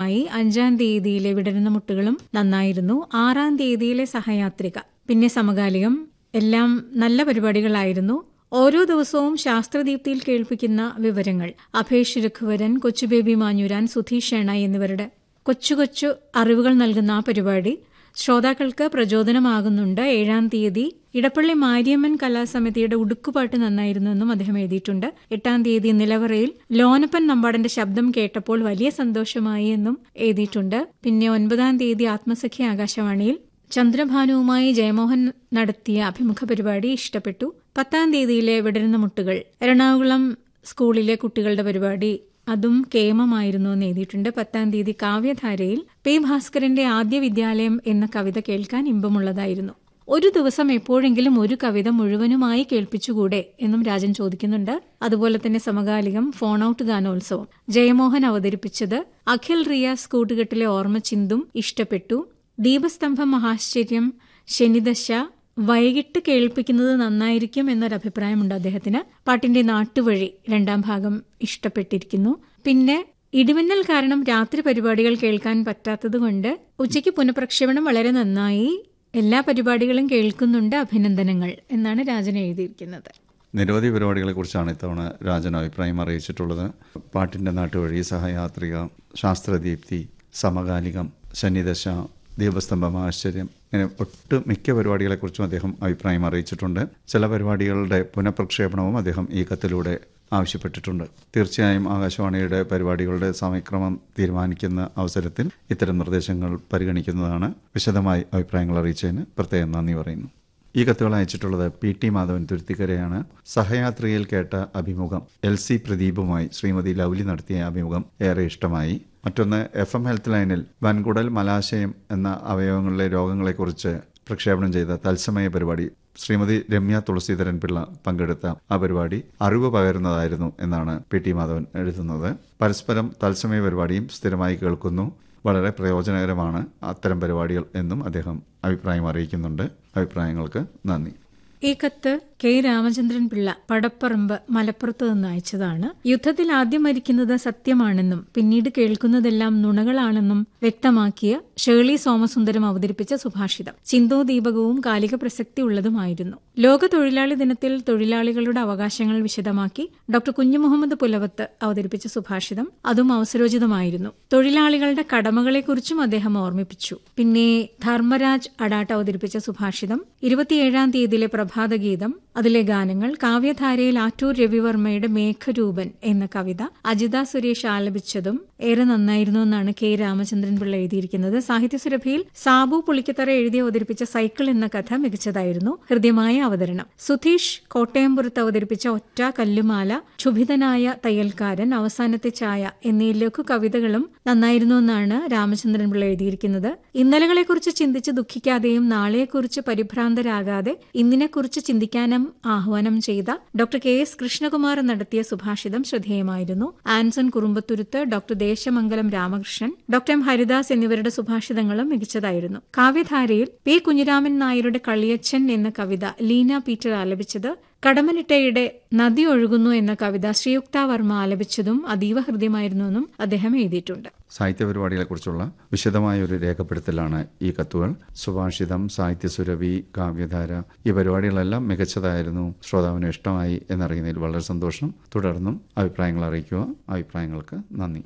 നന്നായി അഞ്ചാം തീയതിയിലെ വിടരുന്ന മുട്ടുകളും നന്നായിരുന്നു ആറാം തീയതിയിലെ സഹയാത്രിക പിന്നെ സമകാലികം എല്ലാം നല്ല പരിപാടികളായിരുന്നു ഓരോ ദിവസവും ശാസ്ത്രദീപ്തിയിൽ കേൾപ്പിക്കുന്ന വിവരങ്ങൾ അഭേഷ് രഘുവരൻ കൊച്ചുബേബി മാഞ്ഞുരാൻ സുധീഷ് ഷേണ എന്നിവരുടെ കൊച്ചു കൊച്ചു അറിവുകൾ നൽകുന്ന ആ പരിപാടി ശ്രോതാക്കൾക്ക് പ്രചോദനമാകുന്നുണ്ട് ഏഴാം തീയതി ഇടപ്പള്ളി മാരിയമ്മൻ കലാസമിതിയുടെ ഉടുക്കുപാട്ട് നന്നായിരുന്നു എന്നും അദ്ദേഹം എഴുതിയിട്ടുണ്ട് എട്ടാം തീയതി നിലവറയിൽ ലോനപ്പൻ നമ്പാടന്റെ ശബ്ദം കേട്ടപ്പോൾ വലിയ സന്തോഷമായി എന്നും എഴുതിയിട്ടുണ്ട് പിന്നെ ഒൻപതാം തീയതി ആത്മസഖി ആകാശവാണിയിൽ ചന്ദ്രഭാനുവുമായി ജയമോഹൻ നടത്തിയ അഭിമുഖ പരിപാടി ഇഷ്ടപ്പെട്ടു പത്താം തീയതിയിലെ വിടരുന്ന മുട്ടുകൾ എറണാകുളം സ്കൂളിലെ കുട്ടികളുടെ പരിപാടി അതും കേമമായിരുന്നു എന്ന് എഴുതിയിട്ടുണ്ട് പത്താം തീയതി കാവ്യധാരയിൽ പി ഭാസ്കരന്റെ ആദ്യ വിദ്യാലയം എന്ന കവിത കേൾക്കാൻ ഇമ്പമുള്ളതായിരുന്നു ഒരു ദിവസം എപ്പോഴെങ്കിലും ഒരു കവിത മുഴുവനുമായി കേൾപ്പിച്ചുകൂടെ എന്നും രാജൻ ചോദിക്കുന്നുണ്ട് അതുപോലെ തന്നെ സമകാലികം ഫോൺ ഔട്ട് ഗാനോത്സവം ജയമോഹൻ അവതരിപ്പിച്ചത് അഖിൽ റിയാസ് കൂട്ടുകെട്ടിലെ ഓർമ്മ ചിന്തും ഇഷ്ടപ്പെട്ടു ദീപസ്തംഭം മഹാശ്ചര്യം ശനിദശ വൈകിട്ട് കേൾപ്പിക്കുന്നത് നന്നായിരിക്കും എന്നൊരഭിപ്രായമുണ്ട് അദ്ദേഹത്തിന് പാട്ടിന്റെ നാട്ടുവഴി രണ്ടാം ഭാഗം ഇഷ്ടപ്പെട്ടിരിക്കുന്നു പിന്നെ ഇടിമിന്നൽ കാരണം രാത്രി പരിപാടികൾ കേൾക്കാൻ പറ്റാത്തതുകൊണ്ട് ഉച്ചയ്ക്ക് പുനഃപ്രക്ഷേപണം വളരെ നന്നായി എല്ലാ പരിപാടികളും കേൾക്കുന്നുണ്ട് അഭിനന്ദനങ്ങൾ എന്നാണ് രാജൻ എഴുതിയിരിക്കുന്നത് നിരവധി പരിപാടികളെക്കുറിച്ചാണ് ഇത്തവണ രാജൻ അഭിപ്രായം അറിയിച്ചിട്ടുള്ളത് പാട്ടിൻ്റെ നാട്ടുവഴി സഹയാത്രിക ശാസ്ത്രദീപ്തി സമകാലികം ശനിദശ ദീപസ്തംഭം ആശ്ചര്യം ഇങ്ങനെ ഒട്ട് മിക്ക പരിപാടികളെക്കുറിച്ചും അദ്ദേഹം അഭിപ്രായം അറിയിച്ചിട്ടുണ്ട് ചില പരിപാടികളുടെ പുനഃപ്രക്ഷേപണവും അദ്ദേഹം ഈ കത്തിലൂടെ ആവശ്യപ്പെട്ടിട്ടുണ്ട് തീർച്ചയായും ആകാശവാണിയുടെ പരിപാടികളുടെ സമയക്രമം തീരുമാനിക്കുന്ന അവസരത്തിൽ ഇത്തരം നിർദ്ദേശങ്ങൾ പരിഗണിക്കുന്നതാണ് വിശദമായി അഭിപ്രായങ്ങൾ അറിയിച്ചതിന് പ്രത്യേകം നന്ദി പറയുന്നു ഈ കത്തുകൾ അയച്ചിട്ടുള്ളത് പി ടി മാധവൻ തുരുത്തിക്കരയാണ് സഹയാത്രിയിൽ കേട്ട അഭിമുഖം എൽ സി പ്രദീപുമായി ശ്രീമതി ലൗലി നടത്തിയ അഭിമുഖം ഏറെ ഇഷ്ടമായി മറ്റൊന്ന് എഫ് എം ഹെൽത്ത് ലൈനിൽ വൻകുടൽ മലാശയം എന്ന അവയവങ്ങളിലെ രോഗങ്ങളെക്കുറിച്ച് പ്രക്ഷേപണം ചെയ്ത തത്സമയ പരിപാടി ശ്രീമതി രമ്യ തുളസീധരൻ പിള്ള പങ്കെടുത്ത ആ പരിപാടി അറിവ് പകരുന്നതായിരുന്നു എന്നാണ് പി ടി മാധവൻ എഴുതുന്നത് പരസ്പരം തത്സമയ പരിപാടിയും സ്ഥിരമായി കേൾക്കുന്നു വളരെ പ്രയോജനകരമാണ് അത്തരം പരിപാടികൾ എന്നും അദ്ദേഹം അഭിപ്രായം അറിയിക്കുന്നുണ്ട് അഭിപ്രായങ്ങൾക്ക് നന്ദി ഈ കത്ത് കെ രാമചന്ദ്രൻ പിള്ള പടപ്പറമ്പ് മലപ്പുറത്ത് നിന്ന് അയച്ചതാണ് യുദ്ധത്തിൽ ആദ്യം മരിക്കുന്നത് സത്യമാണെന്നും പിന്നീട് കേൾക്കുന്നതെല്ലാം നുണകളാണെന്നും വ്യക്തമാക്കിയ ഷേർലി സോമസുന്ദരം അവതരിപ്പിച്ച സുഭാഷിതം ചിന്തോ ദീപകവും കാലിക പ്രസക്തി ഉള്ളതുമായിരുന്നു ലോക തൊഴിലാളി ദിനത്തിൽ തൊഴിലാളികളുടെ അവകാശങ്ങൾ വിശദമാക്കി ഡോക്ടർ കുഞ്ഞുമുഹമ്മദ് പുലവത്ത് അവതരിപ്പിച്ച സുഭാഷിതം അതും അവസരോചിതമായിരുന്നു തൊഴിലാളികളുടെ കടമകളെക്കുറിച്ചും അദ്ദേഹം ഓർമ്മിപ്പിച്ചു പിന്നെ ധർമ്മരാജ് അഡാട്ട് അവതരിപ്പിച്ച സുഭാഷിതം ഇരുപത്തിയേഴാം തീയതിയിലെ പ്രഭാതഗീതം അതിലെ ഗാനങ്ങൾ കാവ്യധാരയിൽ ആറ്റൂർ രവിവർമ്മയുടെ മേഘരൂപൻ എന്ന കവിത അജിത സുരേഷ് ആലപിച്ചതും ഏറെ നന്നായിരുന്നു എന്നാണ് കെ രാമചന്ദ്രൻ പിള്ള എഴുതിയിരിക്കുന്നത് സാഹിത്യസുരഭിയിൽ സാബു പുളിക്കത്തറ എഴുതി അവതരിപ്പിച്ച സൈക്കിൾ എന്ന കഥ മികച്ചതായിരുന്നു ഹൃദ്യമായ അവതരണം സുധീഷ് കോട്ടയംപുറത്ത് അവതരിപ്പിച്ച ഒറ്റ കല്ലുമാല ക്ഷുഭിതനായ തയ്യൽക്കാരൻ അവസാനത്തെ ചായ എന്നീ ലഘു കവിതകളും നന്നായിരുന്നു എന്നാണ് രാമചന്ദ്രൻ പിള്ള എഴുതിയിരിക്കുന്നത് ഇന്നലകളെക്കുറിച്ച് ചിന്തിച്ച് ദുഃഖിക്കാതെയും നാളെയെക്കുറിച്ച് പരിഭ്രാന്തരാകാതെ ഇന്നിനെക്കുറിച്ച് ചിന്തിക്കാനും ആഹ്വാനം ചെയ്ത ഡോക്ടർ കെ എസ് കൃഷ്ണകുമാർ നടത്തിയ സുഭാഷിതം ശ്രദ്ധേയമായിരുന്നു ആൻസൺ കുറുമ്പത്തുരുത്ത് doctor Desamangalam Ramakrishnan doctor M Haridas എന്നിവരുടെ സുഭാഷിതങ്ങളും മികച്ചതായിരുന്നു കാവ്യധാരയിൽ പി കുഞ്ഞിരാമൻ നായരുടെ കളിയച്ഛൻ എന്ന കവിത ലീന പീറ്റർ ആലപിച്ചത് കടമനിട്ടയുടെ നദി ഒഴുകുന്നു എന്ന കവിത ശ്രീയുക്ത വർമ്മ ആലപിച്ചതും അതീവ ഹൃദ്യമായിരുന്നുവെന്നും അദ്ദേഹം എഴുതിയിട്ടുണ്ട് സാഹിത്യ പരിപാടികളെക്കുറിച്ചുള്ള വിശദമായ ഒരു രേഖപ്പെടുത്തലാണ് ഈ കത്തുകൾ സുഭാഷിതം സാഹിത്യസുരഭി കാവ്യധാര ഈ പരിപാടികളെല്ലാം മികച്ചതായിരുന്നു ശ്രോതാവിന് ഇഷ്ടമായി എന്നറിയുന്നതിൽ വളരെ സന്തോഷം തുടർന്നും അഭിപ്രായങ്ങൾ അറിയിക്കുക അഭിപ്രായങ്ങൾക്ക് നന്ദി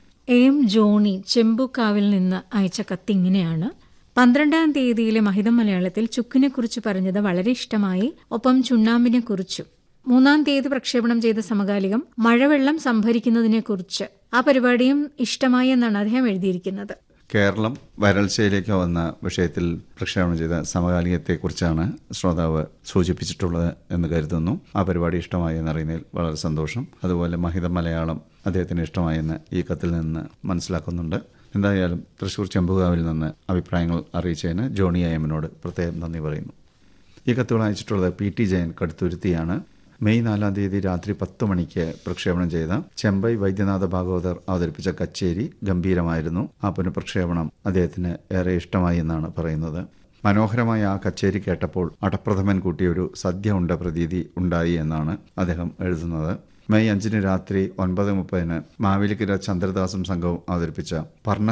എം ജോണി ചെമ്പുക്കാവിൽ നിന്ന് അയച്ച കത്തിങ്ങനെയാണ് പന്ത്രണ്ടാം തീയതിയിലെ മഹിതം മലയാളത്തിൽ ചുക്കിനെക്കുറിച്ച് പറഞ്ഞത് വളരെ ഇഷ്ടമായി ഒപ്പം ചുണ്ണാമ്പിനെക്കുറിച്ചും മൂന്നാം തീയതി പ്രക്ഷേപണം ചെയ്ത സമകാലികം മഴവെള്ളം സംഭരിക്കുന്നതിനെക്കുറിച്ച് ആ പരിപാടിയും ഇഷ്ടമായി എന്നാണ് അദ്ദേഹം എഴുതിയിരിക്കുന്നത് കേരളം വരൾച്ചയിലേക്ക് വന്ന വിഷയത്തിൽ പ്രക്ഷേപണം ചെയ്ത സമകാലികത്തെക്കുറിച്ചാണ് ശ്രോതാവ് സൂചിപ്പിച്ചിട്ടുള്ളത് എന്ന് കരുതുന്നു ആ പരിപാടി ഇഷ്ടമായി എന്നറിയുന്നതിൽ വളരെ സന്തോഷം അതുപോലെ മഹിതം മലയാളം അദ്ദേഹത്തിന് ഇഷ്ടമായെന്ന് ഈ കത്തിൽ നിന്ന് മനസ്സിലാക്കുന്നുണ്ട് എന്തായാലും തൃശൂർ ചെമ്പുകാവിൽ നിന്ന് അഭിപ്രായങ്ങൾ അറിയിച്ചതിന് ജോണി അയ്യമ്മനോട് പ്രത്യേകം നന്ദി പറയുന്നു ഈ കത്തുകൾ അയച്ചിട്ടുള്ളത് പി ടി ജയൻ കടുത്തുരുത്തിയാണ് മെയ് നാലാം തീയതി രാത്രി പത്ത് മണിക്ക് പ്രക്ഷേപണം ചെയ്ത ചെമ്പൈ വൈദ്യനാഥ ഭാഗവതർ അവതരിപ്പിച്ച കച്ചേരി ഗംഭീരമായിരുന്നു ആ പുനഃപ്രക്ഷേപണം അദ്ദേഹത്തിന് ഏറെ ഇഷ്ടമായി എന്നാണ് പറയുന്നത് മനോഹരമായ ആ കച്ചേരി കേട്ടപ്പോൾ അടപ്രഥമൻ കൂട്ടിയൊരു സദ്യ ഉണ്ട പ്രതീതി ഉണ്ടായി എന്നാണ് അദ്ദേഹം എഴുതുന്നത് മെയ് അഞ്ചിന് രാത്രി ഒൻപത് മുപ്പതിന് മാവേലിക്കര ചന്ദ്രദാസും സംഘവും അവതരിപ്പിച്ച പർണ